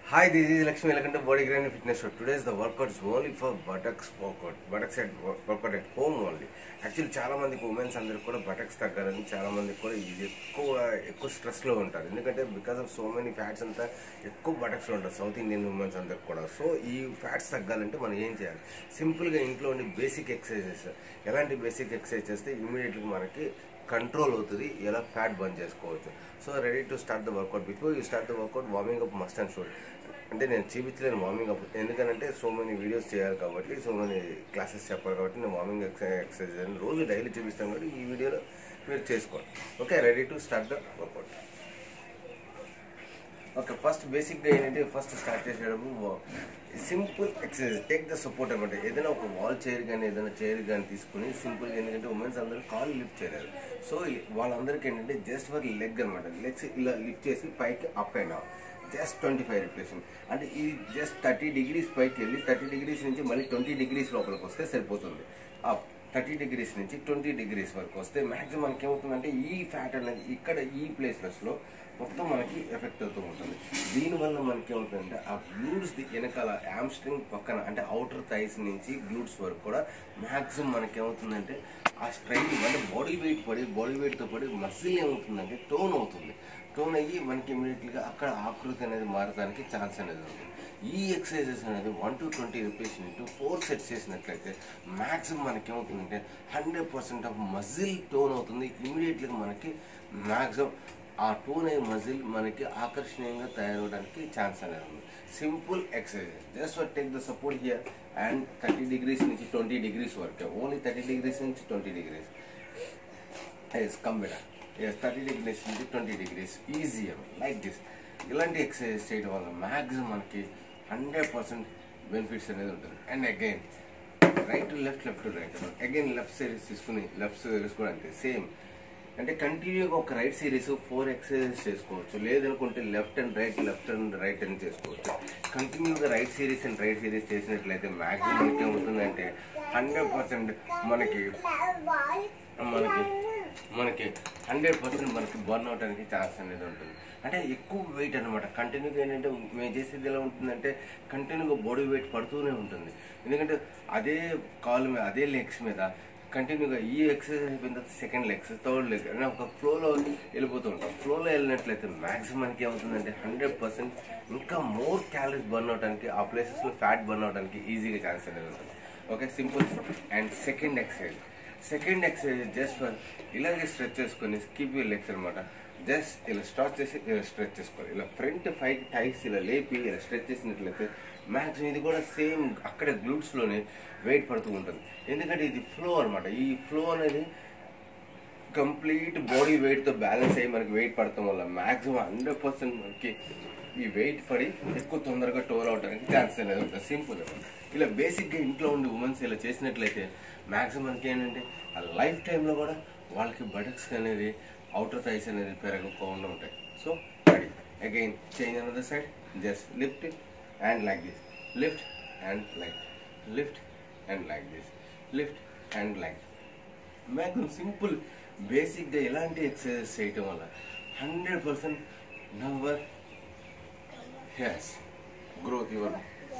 Hi, this is Lakshmi. Welcome to Body Grind Fitness Show. Today's the workout is only for buttocks workout. Buttocks at workout at home only. Actually చాలా మందికి women's అందరికి కూడా buttocks తగ్గాలని చాలా మందికి కూడా ఇది ఎక్కువ ఎక్కువ స్ట్రెస్లో ఉంటారు ఎందుకంటే because of so many fats అంతా ఎక్కువ బటక్స్లో ఉంటారు సౌత్ ఇండియన్ ఉమెన్స్ అందరికి కూడా సో ఈ ఫ్యాట్స్ తగ్గాలంటే మనం ఏం చేయాలి సింపుల్గా ఇంట్లో ఉండి బేసిక్ ఎక్సర్సైజెస్ ఎలాంటి బేసిక్ ఎక్సర్సైజ్ చేస్తే ఇమీడియట్గా మనకి కంట్రోల్ అవుతుంది ఎలా ఫ్యాట్ బర్న్ చేసుకోవచ్చు so ready to start the workout before you start the workout warming up must and should అంటే నేను చూపించలేను వార్మింగ్ అప్ ఎందుకంటే సో మెనీ వీడియోస్ చేయాలి కాబట్టి సో మెనీ క్లాసెస్ చెప్పాలి కాబట్టి నేను వార్మింగ్ ఎక్సర్సైజ్ అని రోజు డైలీ చూపిస్తాను కాబట్టి ఈ వీడియోలో మీరు చేసుకోండి okay ready to start the workout okay first బేసిక్గా ఏంటంటే ఫస్ట్ స్టార్ట్ చేసేటప్పుడు simple exercise take the support అనమాట ఏదైనా ఒక వాల్ చైర్ కానీ ఏదైనా చైర్ కానీ తీసుకుని సింపుల్గా ఎందుకంటే ఉమెన్స్ అందరూ కాల్ లిఫ్ట్ చేయలేరు సో వాళ్ళందరికీ ఏంటంటే జస్ట్ ఫర్ లెగ్ అనమాట లెగ్స్ ఇలా లిఫ్ట్ చేసి పైకి up and down just twenty five repetition అంటే ఈ జస్ట్ థర్టీ డిగ్రీస్ పైకి వెళ్ళి థర్టీ డిగ్రీస్ నుంచి మళ్ళీ ట్వంటీ డిగ్రీస్ లోపలికి వస్తే సరిపోతుంది అప్ థర్టీ డిగ్రీస్ నుంచి ట్వంటీ డిగ్రీస్ వరకు వస్తే మ్యాక్సిమం మనకి ఏమవుతుందంటే ఈ ఫ్యాట్ అనేది ఇక్కడ ఈ ప్లేసెస్లో మొత్తం మనకి ఎఫెక్ట్ అవుతూ ఉంటుంది దీనివల్ల మనకి ఏమవుతుందంటే ఆ గ్లూడ్స్ వెనకాల యామ్స్ట్రింగ్ పక్కన అంటే అవుటర్ థైస్ నుంచి గ్లూడ్స్ వరకు కూడా మ్యాక్సిమం మనకి ఏమవుతుందంటే ఆ స్ట్రైన్ అంటే బాడీ వెయిట్ పడి బాడీ వెయిట్తో పడి మసిల్ ఏమవుతుందంటే టోన్ అవుతుంది టోన్ అయ్యి మనకి ఇమీడియట్గా అక్కడ ఆకృతి అనేది మారడానికి ఛాన్స్ అనేది ఉంది ఈ ఎక్సర్సైజెస్ అనేది one to twenty repetition into four sets చేసినట్లయితే మ్యాక్సిమం మనకి ఏమవుతుందంటే hundred percent of muscle tone అవుతుంది ఇమీడియట్గా మనకి మ్యాక్సిమం ఆ టోన్ అయ్యే మజిల్ మనకి ఆకర్షణీయంగా తయారవడానికి ఛాన్స్ అనేది ఉంది simple exercise just for take the support here and thirty degrees నుంచి ట్వంటీ డిగ్రీస్ వరకు ఓన్లీ థర్టీ డిగ్రీస్ నుంచి twenty degrees yes come better yes thirty degrees నుంచి twenty degrees easy like this ఇలాంటి exercise చేయడం వల్ల maximum మనకి hundred percent benefits అనేది ఉంటుంది and again right to left left to right again left series తీసుకుని left series కూడా అంతే సేమ్ అంటే కంటిన్యూగా ఒక రైట్ సిరీస్ ఫోర్ ఎక్సర్సైజెస్ చేసుకోవచ్చు లేదనుకుంటే left and right left and right అని చేసుకోవచ్చు కంటిన్యూగా right series and right series చేసినట్లయితే మ్యాక్సిమం మనకి ఏమవుతుందంటే హండ్రెడ్ పర్సెంట్ మనకి మనకి మనకి హండ్రెడ్ పర్సెంట్ మనకి బర్న్ అవడానికి ఛాన్స్ అనేది ఉంటుంది అంటే ఎక్కువ వెయిట్ అనమాట కంటిన్యూగా ఏంటంటే మేము చేసేది ఎలా ఉంటుందంటే కంటిన్యూగా బాడీ వెయిట్ పడుతూనే ఉంటుంది ఎందుకంటే అదే కాల్ మీద అదే లెగ్స్ మీద కంటిన్యూగా ఈ ఎక్సర్సైజ్ అయిపోయిన తర్వాత సెకండ్ లెగ్స్ థర్డ్ లెగ్ అని ఒక ఫ్లోలో వెళ్ళిపోతూ ఉంటాం ఫ్లోలో వెళ్ళినట్లయితే మ్యాక్సిమం మనకి ఏమవుతుందంటే హండ్రెడ్ పర్సెంట్ ఇంకా మోర్ క్యాలరీస్ బర్న్ అవడానికి ఆ ప్లేసెస్లో ఫ్యాట్ బర్న్ అవడానికి ఈజీగా ఛాన్స్ అనేది ఉంటుంది okay simple and second exercise second exercise just for ఇలాగే స్ట్రెచ్ చేసుకొని స్కిప్ యూర్ లెగ్స్ అనమాట జస్ట్ ఇలా స్టార్ట్ చేసి ఇలా స్ట్రెచ్ చేసుకోవాలి ఇలా ఫ్రంట్ ఫైవ్ టైస్ ఇలా లేపి ఇలా స్ట్రెచ్ చేసినట్లయితే మ్యాక్సిమం ఇది కూడా సేమ్ అక్కడ గ్లూట్స్లోనే వెయిట్ పడుతూ ఉంటుంది ఎందుకంటే ఇది ఫ్లో అనమాట ఈ ఫ్లో అనేది కంప్లీట్ బాడీ వెయిట్తో బ్యాలెన్స్ అయ్యి మనకి వెయిట్ పడటం వల్ల మ్యాక్సిమం హండ్రెడ్ పర్సెంట్ మనకి ఈ వెయిట్ పడి ఎక్కువ తొందరగా టోల్ అవడానికి ఛాన్స్ అనేది ఉంటుంది సింపుల్ ఇలా బేసిక్గా ఇంట్లో ఉండి ఉమెన్స్ ఇలా చేసినట్లయితే మ్యాక్సిమం మనకి ఏంటంటే ఆ లైఫ్ టైంలో కూడా వాళ్ళకి బటక్స్ అనేది అవుటర్ థైస్ అనేది పెరగకుండా ఉంటాయి so ready again change another side just lift and like this lift and like lift and like this lift and like maximum simple బేసిక్గా ఎలాంటి ఎక్సర్సైజ్ చేయటం వల్ల hundred percent never has growth your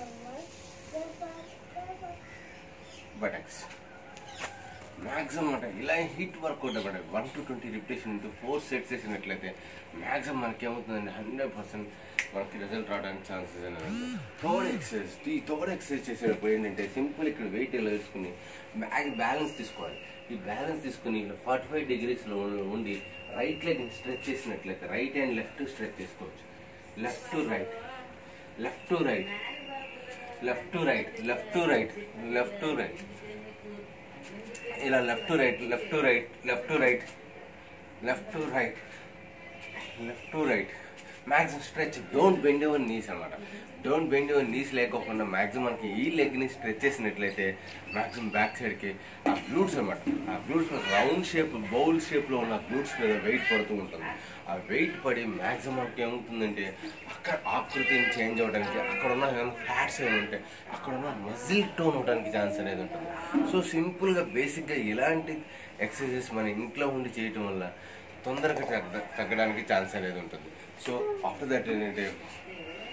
buttocks maximum అంటే ఇలా hit workout అనమాట one to twenty repetition into four sets చేసినట్లయితే maximum మనకి ఏమవుతుందంటే హండ్రెడ్ పర్సెంట్ మనకి రిజల్ట్ రావడానికి ఛాన్సెస్ అనేది ఉంది థర్డ్ ఎక్సర్సైజ్ ఈ థర్డ్ ఎక్సర్సైజ్ చేసేటప్పుడు ఏంటంటే సింపుల్ ఇక్కడ వెయిట్ ఇలా వేసుకుని బ్యాగ్ బ్యాలెన్స్ తీసుకోవాలి ఈ బ్యాలెన్స్ తీసుకుని ఇలా ఫార్టీ ఫైవ్ డిగ్రీస్లో ఉండి రైట్ లెగ్ స్ట్రెచ్ చేసినట్లయితే రైట్ అండ్ లెఫ్ట్ స్ట్రెచ్ చేసుకోవచ్చు left to right left to right left to right left to right left to right ఇలా left to right left to right left to right left to right left to right maximum stretch don't bend your knees అనమాట don't bend your knees లేకోకుండా maximum మనకి ఈ లెగ్ని stretch చేసినట్లయితే maximum back సైడ్కి ఆ glutes అనమాట ఆ గ్లూట్స్ రౌండ్ షేప్ బౌల్ షేప్లో ఉన్న గ్లూట్స్ మీద వెయిట్ పడుతూ ఉంటుంది ఆ వెయిట్ పడి మ్యాక్సిమం మనకి ఏమవుతుందంటే అక్కడ ఆకృతిని చేంజ్ అవ్వడానికి అక్కడ ఉన్న ఫ్యాట్స్ ఏమైనా ఉంటాయి అక్కడ ఉన్న మజిల్ టోన్ అవడానికి ఛాన్స్ అనేది ఉంటుంది సో సింపుల్గా బేసిక్గా ఇలాంటి ఎక్సర్సైజెస్ మన ఇంట్లో ఉండి చేయటం వల్ల తొందరగా తగ్గ తగ్గడానికి ఛాన్స్ అనేది ఉంటుంది సో ఆఫ్టర్ దట్ ఏంటంటే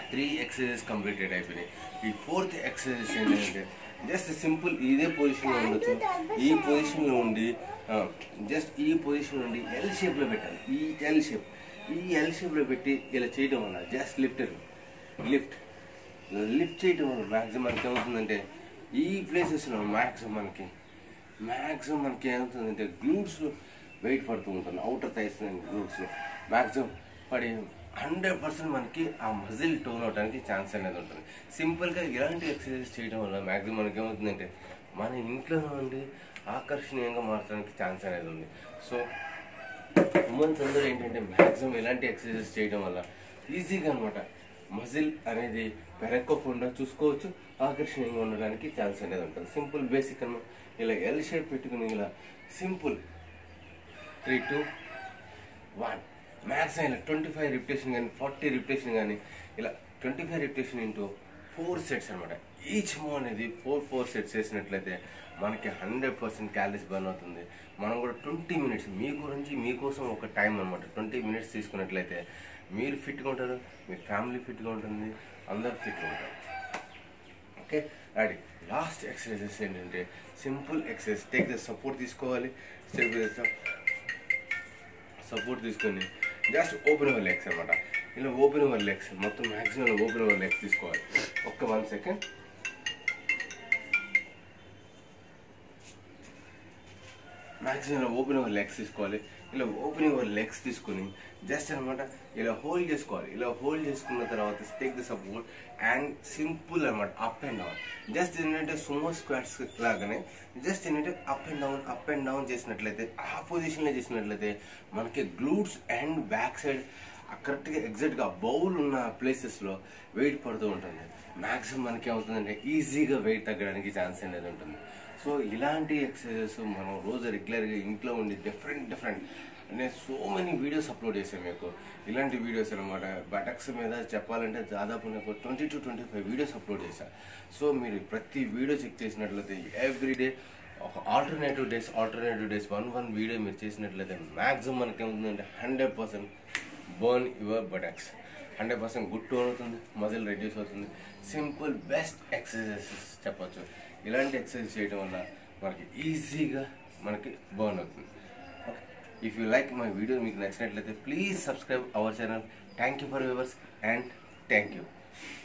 త్రీ ఎక్సర్సైజెస్ కంప్లీటెడ్ అయిపోయినాయి ఈ ఫోర్త్ ఎక్సర్సైజ్ ఏంటంటే జస్ట్ సింపుల్ ఇదే పొజిషన్లో ఉండొచ్చు ఈ పొజిషన్లో ఉండి జస్ట్ ఈ పొజిషన్ నుండి ఎల్ షేప్లో పెట్టాలి ఈ ఎల్ షేప్ ఈ ఎల్ షేప్లో పెట్టి ఇలా చేయడం వల్ల జస్ట్ లిఫ్టర్ లిఫ్ట్ లిఫ్ట్ చేయడం వల్ల మ్యాక్సిమం మనకి ఏమవుతుందంటే ఈ ప్లేసెస్లో మ్యాక్సిమం మనకి మ్యాక్సిమం మనకి ఏమవుతుందంటే గ్లూట్స్ వెయిట్ పడుతూ ఉంటుంది అవుటర్ థైస్ గ్లూట్స్లో మ్యాక్సిమం పడి హండ్రెడ్ పర్సెంట్ మనకి ఆ మజిల్ టోన్ అవడానికి ఛాన్స్ అనేది ఉంటుంది సింపుల్గా ఇలాంటి ఎక్సర్సైజ్ చేయడం వల్ల మ్యాక్సిమం మనకి ఏమవుతుందంటే మన ఇంట్లో నుండి ఆకర్షణీయంగా మారడానికి ఛాన్స్ అనేది ఉంది సో ఉమెన్స్ అందరూ ఏంటంటే మ్యాక్సిమం ఇలాంటి ఎక్సర్సైజెస్ చేయడం వల్ల ఈజీగా అనమాట మజిల్ అనేది పెరగకుండా చూసుకోవచ్చు ఆకర్షణీయంగా ఉండడానికి ఛాన్స్ అనేది ఉంటుంది సింపుల్ బేసిక్ అనమాట ఇలా ఎల్ షేప్ పెట్టుకుని ఇలా simple three two one max అయినా ట్వంటీ ఫైవ్ రిపిటేషన్ కానీ ఫార్టీ రిపిటేషన్ కానీ ఇలా twenty five repetition into four sets అనమాట ఈచ్ మో అనేది ఫోర్ ఫోర్ సెట్స్ వేసినట్లయితే మనకి హండ్రెడ్ పర్సెంట్ క్యాలరీస్ బర్న్ అవుతుంది మనం కూడా ట్వంటీ మినిట్స్ మీ గురించి మీకోసం ఒక టైం అనమాట ట్వంటీ మినిట్స్ తీసుకున్నట్లయితే మీరు ఫిట్గా ఉంటారు మీ ఫ్యామిలీ ఫిట్గా ఉంటుంది అందరు ఫిట్గా ఉంటారు ఓకే రెడీ లాస్ట్ ఎక్సర్సైజెస్ ఏంటంటే simple exercise take the support తీసుకోవాలి స్టెప్ సపోర్ట్ తీసుకొని జస్ట్ ఓపెన్ అవర్ లెగ్స్ అనమాట ఇలా ఓపెన్ అవర్ లెగ్స్ మొత్తం మ్యాక్సిమం ఓపెన్ అవర్ లెగ్స్ తీసుకోవాలి ఒక్క వన్ సెకండ్ మ్యాక్సిమం ఇలా ఓపెన్ అవర్ లెగ్స్ తీసుకోవాలి ఇలా ఓపెన్ అవర్ లెగ్స్ తీసుకొని జస్ట్ అనమాట ఇలా హోల్డ్ చేసుకోవాలి ఇలా హోల్డ్ చేసుకున్న తర్వాత take the support and simple అనమాట అప్ అండ్ డౌన్ జస్ట్ ఏంటంటే సుమో స్క్వాట్స్ లాగానే జస్ట్ ఏంటంటే up and down up and down చేసినట్లయితే ఆ పొజిషన్లో చేసినట్లయితే మనకి గ్లూట్స్ అండ్ బ్యాక్ సైడ్ కరెక్ట్గా ఎగ్జాక్ట్గా బౌల్ ఉన్న ప్లేసెస్లో వెయిట్ పడుతూ ఉంటుంది మ్యాక్సిమం మనకి ఏమవుతుందంటే ఈజీగా వెయిట్ తగ్గడానికి ఛాన్స్ అనేది ఉంటుంది సో ఇలాంటి ఎక్సర్సైజెస్ మనం రోజు రెగ్యులర్గా ఇంట్లో ఉండి డిఫరెంట్ డిఫరెంట్ నేను సో మెనీ వీడియోస్ అప్లోడ్ చేశాను మీకు ఇలాంటి వీడియోస్ అనమాట బటక్స్ మీద చెప్పాలంటే దాదాపు నాకు twenty to twenty five videos upload చేశాను సో మీరు ప్రతి వీడియో చెక్ చేసినట్లయితే ఎవ్రీ డే ఒక alternative days alternative days one one video మీరు చేసినట్లయితే మ్యాక్సిమం మనకి ఏముందంటే hundred percent burn your buttocks hundred percent good tone అవుతుంది మజిల్ రెడ్యూస్ అవుతుంది సింపుల్ బెస్ట్ ఎక్సర్సైజెస్ చెప్పొచ్చు ఇలాంటి ఎక్సర్సైజ్ చేయడం వల్ల మనకి ఈజీగా మనకి బర్న్ అవుతుంది okay if you like my video మీకు నచ్చినట్లయితే please subscribe our channel thank you for viewers and thank you